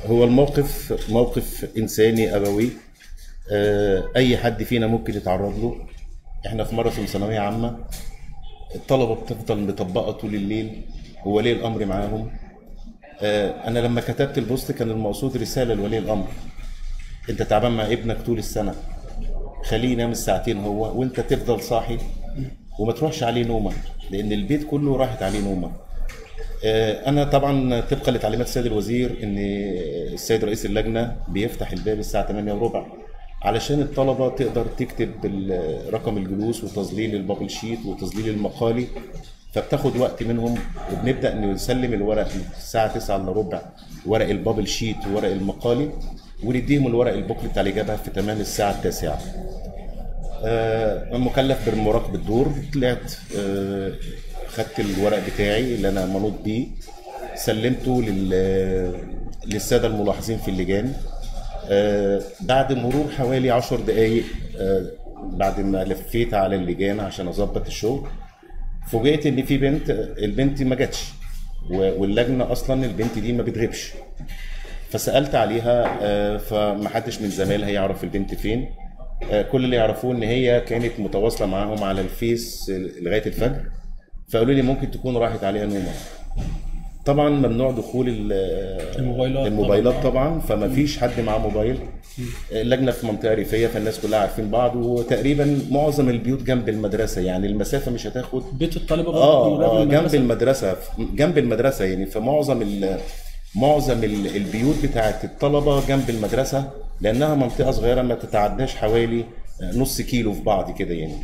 هو الموقف موقف انساني ابوي آه، اي حد فينا ممكن يتعرض له احنا في ماراثون ثانويه عامه الطلبه بتفضل مطبقه طول الليل وولي الامر معاهم آه، انا لما كتبت البوست كان المقصود رساله لولي الامر انت تعبان مع ابنك طول السنه خليه ينام الساعتين هو وانت تفضل صاحي وما تروحش عليه نومه لان البيت كله راحت عليه نومه آه، انا طبعا طبقا لتعليمات السيد الوزير ان السيد رئيس اللجنه بيفتح الباب الساعه 8 وربع علشان الطلبه تقدر تكتب ال- رقم الجلوس وتظليل البابل شيت وتظليل المقالي فبتاخد وقت منهم وبنبدا نسلم الورق الساعه 9 الا ربع ورق البابل شيت وورق المقالي ونديهم الورق البوكلت على الاجابه في تمام الساعه التاسعه آه، مكلف بمراقبة الدور طلعت آه، خدت الورق بتاعي اللي انا منوط بيه سلمته لل للساده الملاحظين في اللجان آه، بعد مرور حوالي عشر دقايق آه، بعد ما لفيت على اللجان عشان اظبط الشغل فوجئت ان في بنت البنت ما جاتش و- واللجنه اصلا البنت دي ما بتغيبش فسالت عليها آه، فمحدش من زمايلها يعرف البنت فين آه، كل اللي يعرفوه ان هي كانت متواصله معاهم على الفيس لغايه الفجر فقالوا لي ممكن تكون راحت عليها نومه طبعا ممنوع دخول ال- الموبايلات الموبايلات طبعاً. طبعا فما فيش حد معاه موبايل اللجنه في منطقه ريفيه فالناس كلها عارفين بعض وتقريبا معظم البيوت جنب المدرسه يعني المسافه مش هتاخد بيت الطالب اه قريب اه من جنب المدرسة. المدرسه جنب المدرسه يعني فمعظم ال معظم ال- البيوت بتاعت الطلبه جنب المدرسه لانها منطقه صغيره ما تتعداش حوالي نص كيلو في بعض كده يعني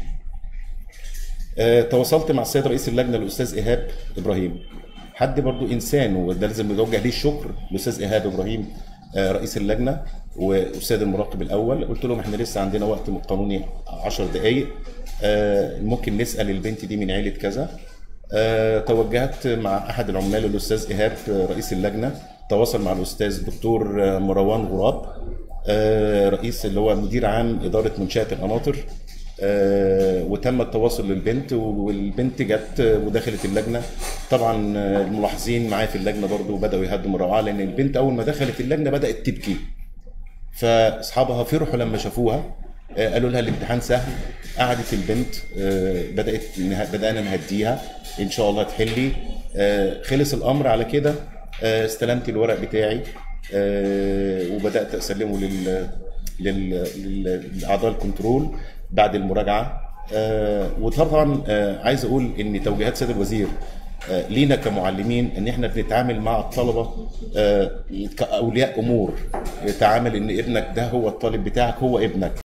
آه، تواصلت مع السيد رئيس اللجنه الاستاذ ايهاب ابراهيم حد برضو انسان وده لازم يوجه ليه الشكر الاستاذ ايهاب ابراهيم آه، رئيس اللجنه واستاذ المراقب الاول قلت لهم احنا لسه عندنا وقت قانوني 10 دقائق آه، ممكن نسال البنت دي من عيله كذا آه، توجهت مع احد العمال الاستاذ ايهاب آه، رئيس اللجنه تواصل مع الاستاذ دكتور آه، مروان غراب آه، رئيس اللي هو مدير عام اداره منشاه القناطر آه، وتم التواصل للبنت والبنت جت ودخلت اللجنه طبعا آه، الملاحظين معايا في اللجنه برضو بداوا يهدوا من الروعه لان البنت اول ما دخلت اللجنه بدات تبكي فاصحابها فرحوا لما شافوها آه، قالوا لها الامتحان سهل قعدت البنت آه، بدات نه- بدانا نهديها ان شاء الله تحلي آه، خلص الامر على كده آه، استلمت الورق بتاعي آه، وبدات اسلمه لل لل- لل- لاعضاء الكنترول بعد المراجعه آه، وطبعا آه، عايز اقول ان توجيهات سيد الوزير آه، لينا كمعلمين ان احنا بنتعامل مع الطلبه آه، كاولياء امور تعامل ان ابنك ده هو الطالب بتاعك هو ابنك